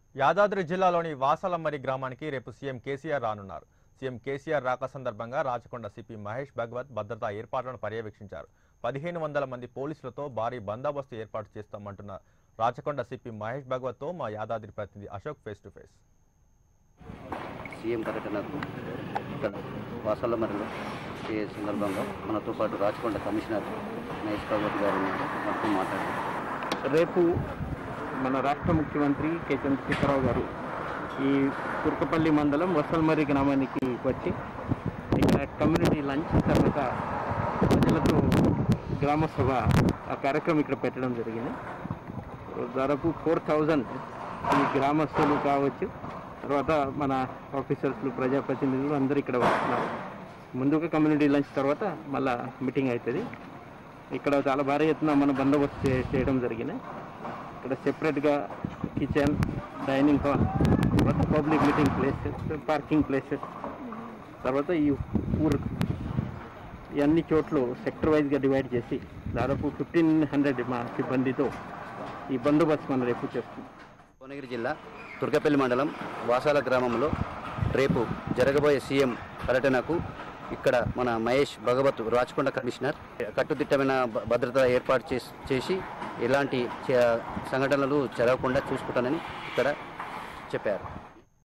యాదాద్రి జిల్లాలోని వాసలమ్మరి గ్రామానికి రేపు సీఎం కేసీఆర్ రానున్నారు సీఎం కేసీఆర్ రాక సందర్భంగా రాచకొండ సిపి మహేష్ భగవత్ భద్రతా ఏర్పాట్లను పర్యవేక్షించారు పదిహేను వందల మంది పోలీసులతో భారీ బందోబస్తు ఏర్పాటు చేస్తామంటున్న రాచకొండ సిపి మహేష్ భగవత్తో మా యాదాద్రి ప్రతినిధి Ashok face to face CM పర్యటనకు ఇక్కడ వాసల్లమరిలో ఈ సందర్భంగా మనతో పాటు రాచకొండ కమిషనర్ మహేష్ భగవత్ గారు ఉన్నారు. మనతో మాట్లాడారు రేపు మన రాష్ట్ర ముఖ్యమంత్రి కె చంద్రశేఖరరావు గారు ఈ తుర్కపల్లి మండలం వసల్మరి గ్రామానికి వచ్చి ఇక్కడ కమ్యూనిటీ లంచ్ తర్వాత ప్రజలతో గ్రామ సభ ఆ కార్యక్రమం ఇక్కడ పెట్టడం జరిగింది దాదాపు ఫోర్ థౌజండ్ ఈ గ్రామస్తులు కావచ్చు తర్వాత మన ఆఫీసర్స్లు ప్రజాప్రతినిధులు అందరూ ఇక్కడ వస్తున్నారు ముందుగా కమ్యూనిటీ లంచ్ తర్వాత మళ్ళా మీటింగ్ అవుతుంది ఇక్కడ చాలా భారీ ఎత్తున మన బందోబస్తు చే- చేయడం జరిగింది ఇక్కడ సెపరేట్గా కిచెన్ డైనింగ్ హాల్ తర్వాత public meeting places parking places తర్వాత ఈ ఊరు ఈ అన్ని చోట్ల సెక్టర్ వైజ్గా డివైడ్ చేసి దాదాపు ఫిఫ్టీన్ హండ్రెడ్ మా సిబ్బందితో ఈ బందోబస్తు మనం రేపు చేస్తున్నాం భువనగిరి జిల్లా తుర్కపల్లి మండలం వాసాల గ్రామంలో రేపు జరగబోయే సీఎం పర్యటనకు ఇక్కడ మన మహేష్ భగవత్ రాచకొండ కమిషనర్ కట్టుదిట్టమైన భ- భద్రత ఏర్పాటు చేసి చేసి ఎలాంటి చ- సంఘటనలు జరగకుండా చూసుకుంటానని ఇక్కడ చెప్పారు